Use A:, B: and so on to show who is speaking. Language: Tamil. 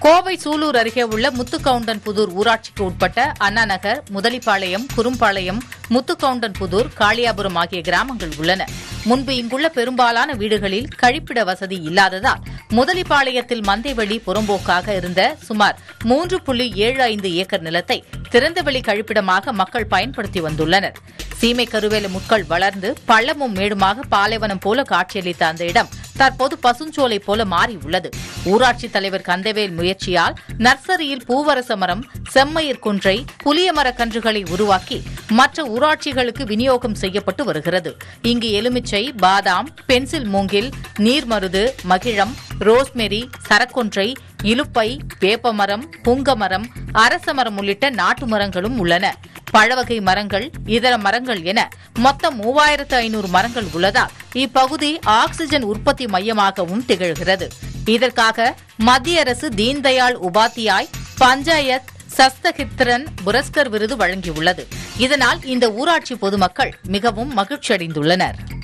A: கோவை சூலூர் அருகே உள்ள முத்துக்கவுண்டன் புதூர் ஊராட்சிக்கு உட்பட்ட அண்ணா நகர் முதலிப்பாளையம் குறும்பாளையம் முத்துக்கவுண்டன் புதூர் காளியாபுரம் ஆகிய கிராமங்கள் உள்ளன முன்பு இங்குள்ள பெரும்பாலான வீடுகளில் கழிப்பிட வசதி இல்லாததால் முதலிப்பாளையத்தில் மந்தைவெளி புறம்போக்காக இருந்த சுமார் மூன்று புள்ளி ஏழு ஐந்து ஏக்கர் நிலத்தை திறந்தவெளி கழிப்பிடமாக மக்கள் பயன்படுத்தி வந்துள்ளனர் சீமை கருவேல முட்கள் வளர்ந்து பள்ளமும் மேடுமாக பாலைவனம் போல காட்சியளித்த அந்த இடம் தற்போது பசுஞ்சோலை போல மாறியுள்ளது ஊராட்சித் தலைவர் கந்தவேல் முயற்சியால் நர்சரியில் பூவரச மரம் செம்மயிர் குன்றை புளிய மரக் கன்றுகளை உருவாக்கி மற்ற ஊராட்சிகளுக்கு விநியோகம் செய்யப்பட்டு வருகிறது இங்கு எலுமிச்சை பாதாம் பென்சில் மூங்கில் நீர்மருது மகிழம் ரோஸ்மெரி சரக்கொன்றை இலுப்பை வேப்பமரம் புங்கமரம் அரசமரம் உள்ளிட்ட நாட்டு மரங்களும் உள்ளன பழவகை மரங்கள் இதர மரங்கள் என மொத்தம் மூவாயிரத்து ஐநூறு மரங்கள் உள்ளதால் இப்பகுதி ஆக்ஸிஜன் உற்பத்தி மையமாகவும் திகழ்கிறது இதற்காக மத்திய அரசு தீன்தயாள் உபாத்தியாய் பஞ்சாயத் சஸ்தகித்ரன் புரஸ்கர் விருது வழங்கியுள்ளது இதனால் இந்த ஊராட்சி பொதுமக்கள் மிகவும் மகிழ்ச்சியடைந்துள்ளனர்